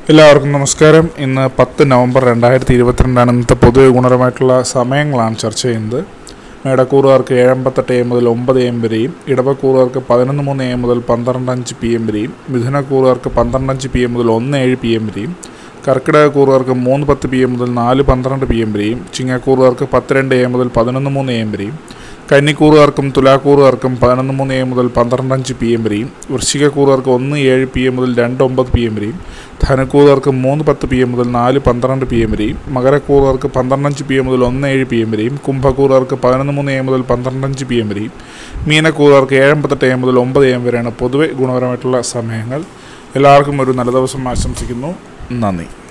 എല്ലാവർക്കും നമസ്കാരം ഇന്ന് പത്ത് നവംബർ രണ്ടായിരത്തി ഇരുപത്തിരണ്ടാണ് ഇന്നത്തെ പൊതുവെ ഗുണപരമായിട്ടുള്ള സമയങ്ങളാണ് ചർച്ച ചെയ്യുന്നത് മേടക്കൂറുകാർക്ക് ഏഴമ്പത്തെട്ട് എം മുതൽ ഒമ്പത് എം വരെയും ഇടവക്കൂറുകാർക്ക് പതിനൊന്ന് മൂന്ന് എം മുതൽ പന്ത്രണ്ട് അഞ്ച് പി എം വരെയും മിഥുനക്കൂറുകാർക്ക് പന്ത്രണ്ട് അഞ്ച് പി എം മുതൽ ഒന്ന് ഏഴ് പി എം വരെയും കർക്കിടകക്കൂറുകാർക്ക് മൂന്ന് പത്ത് പി എം മുതൽ നാല് പന്ത്രണ്ട് പി എം വരെയും ചിങ്ങക്കൂറുകാർക്ക് പത്ത് രണ്ട് എം മുതൽ പതിനൊന്ന് മൂന്ന് എം വരെയും കന്നിക്കൂറുകാർക്കും തുലാക്കൂറുകാർക്കും പതിനൊന്ന് മൂന്ന് എം മുതൽ പന്ത്രണ്ട് അഞ്ച് പി എം വരെയും വൃശ്ചികക്കൂറുകാർക്ക് ഒന്ന് ഏഴ് പി എം മുതൽ രണ്ട് ഒമ്പത് പി എം വരെയും ധനക്കൂറുകാർക്ക് മൂന്ന് പത്ത് പി എം മുതൽ നാല് പന്ത്രണ്ട് പി എം വരെയും മകരക്കൂറുകാർക്ക് പന്ത്രണ്ടഞ്ച് പി എം മുതൽ ഒന്ന് ഏഴ് പി എം വരെയും കുംഭക്കൂറുകാർക്ക് പതിനൊന്ന് മൂന്ന് എം മുതൽ പന്ത്രണ്ടഞ്ച് പി എം വരെയും മീനക്കൂറുകാർക്ക് ഏഴമ്പത്തെട്ട് എം മുതൽ ഒമ്പത് എം വരെയാണ് പൊതുവെ ഗുണപരമായിട്ടുള്ള സമയങ്ങൾ എല്ലാവർക്കും ഒരു നല്ല ദിവസം ആശംസിക്കുന്നു നന്ദി